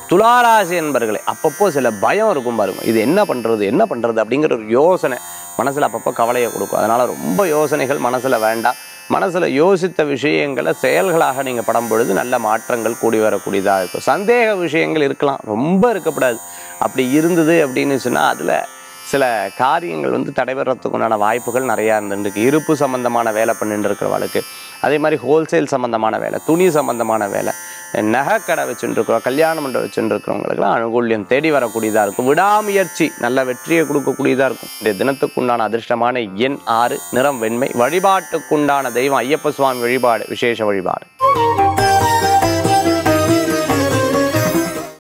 துளாராசி என்பர்களே அப்பப்போ சில பயம் இருக்கும் பாருங்க இது என்ன பண்ணுறது என்ன பண்ணுறது அப்படிங்கிற ஒரு யோசனை மனசில் அப்பப்போ கவலையை கொடுக்கும் அதனால் ரொம்ப யோசனைகள் மனசில் வேண்டாம் மனசில் யோசித்த விஷயங்களை செயல்களாக நீங்கள் படம் பொழுது நல்ல மாற்றங்கள் கூடி வரக்கூடியதாக இருக்கும் சந்தேக விஷயங்கள் இருக்கலாம் ரொம்ப இருக்கக்கூடாது அப்படி இருந்தது அப்படின்னு சொன்னால் அதில் சில காரியங்கள் வந்து தடைபெறத்துக்கு உண்டான வாய்ப்புகள் நிறையா இருந்துருக்கு இருப்பு சம்மந்தமான வேலை பண்ணிட்டு இருக்கிறவளுக்கு அதே மாதிரி ஹோல்சேல் சம்மந்தமான வேலை துணி சம்மந்தமான வேலை நகைக்கடை வச்சுட்டு இருக்கிறோம் கல்யாண மண்டபம் வச்சுட்டு இருக்கிறவங்களுக்குலாம் அனுகூல்யம் தேடி வரக்கூடியதாக இருக்கும் விடாமுயற்சி நல்ல வெற்றியை கொடுக்கக்கூடியதாக இருக்கும் இந்த தினத்துக்குண்டான அதிர்ஷ்டமான எண் ஆறு நிறம் வெண்மை வழிபாட்டுக்குண்டான தெய்வம் ஐயப்ப சுவாமி வழிபாடு விசேஷ வழிபாடு